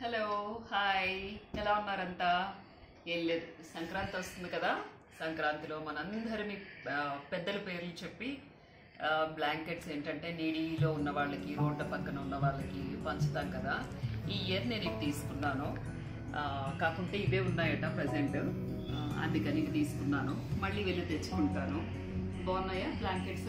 hello hi ఎలా ఉన్నారంతా ఏం లేదు సంక్రాంతి వస్తుంది కదా సంక్రాంతిలో మనందరినీ ఆ, పెద్దల పేర్లు చెప్పి బ్లాంకెట్స్ ఏంటంటే నీడిలో ఉన్న వాళ్ళకి రోడ్డు పక్కన ఉన్న వాళ్ళకి పంచుతాం కదా ఈ ఇయర్ నేను ఇవి తీసుకున్నాను ఆ, కాకుంటే ఇవే ఉన్నాయట ప్రజెంట్ అందుకని ఇవి తీసుకున్నాను మళ్ళీ వెళ్ళి తెచ్చుకుంటాను బాగున్నాయా బ్లాంకెట్స్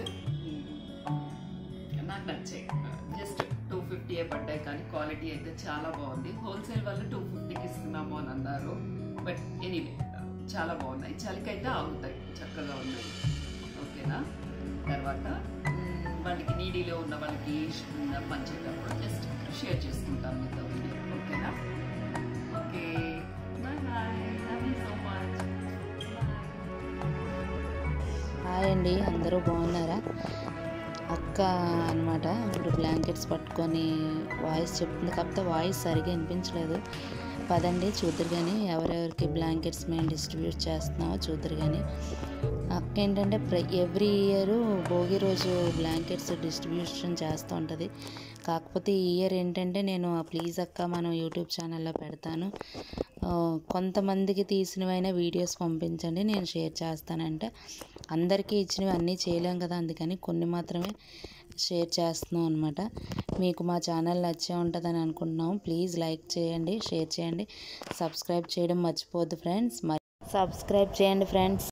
నాకు నచ్చాయి జస్ట్ టూ ఫిఫ్టీ పడ్డాయి కానీ క్వాలిటీ అయితే చాలా బాగుంది హోల్సేల్ వాళ్ళు టూ ఫిఫ్టీకి ఇస్తున్నాము అని అన్నారు బట్ ఎనీవే చాలా బాగున్నాయి చలికైతే ఆగుతాయి చక్కగా ఉన్నాయి ఓకేనా తర్వాత మ్, వాళ్ళకి నీడీలో ఉన్న వాళ్ళకి పంచేటప్పుడు జస్ట్ షేర్ చేసుకుంటాను మీతో వీడియో ఓకేనా okay bye bye love you so much hi అండి అందరూ బాగున్నారా అక్క అనమాట ఇప్పుడు బ్లాంకెట్స్ పట్టుకొని వాయిస్ చెప్తుంది కాకపోతే వాయిస్ సరిగా వినిపించలేదు పదండి చూద్దరు కానీ ఎవరెవరికి బ్లాంకెట్స్ మేము డిస్ట్రిబ్యూట్ చేస్తున్నామో చూద్దరు కానీ అక్క ఏంటంటే ప్ర ఎవ్రీ ఇయర్ భోగి రోజు బ్లాంకెట్స్ డిస్ట్రిబ్యూషన్ చేస్తూ ఉంటుంది కాకపోతే ఈ ఇయర్ ఏంటంటే నేను ప్లీజ్ అక్క మనం యూట్యూబ్ ఛానల్లో పెడతాను ఆ, కొంతమందికి తీసినవైనా వీడియోస్ పంపించండి నేను షేర్ చేస్తానంటే అందరికీ ఇచ్చినవి అన్నీ చేయలేం కదా అందుకని కొన్ని మాత్రమే షేర్ చేస్తున్నాం అనమాట మీకు మా ఛానల్ నచ్చే ఉంటుందని అనుకుంటున్నాము ప్లీజ్ లైక్ చేయండి షేర్ చేయండి సబ్స్క్రైబ్ చేయడం మర్చిపోద్దు ఫ్రెండ్స్ మరి సబ్స్క్రైబ్ చేయండి ఫ్రెండ్స్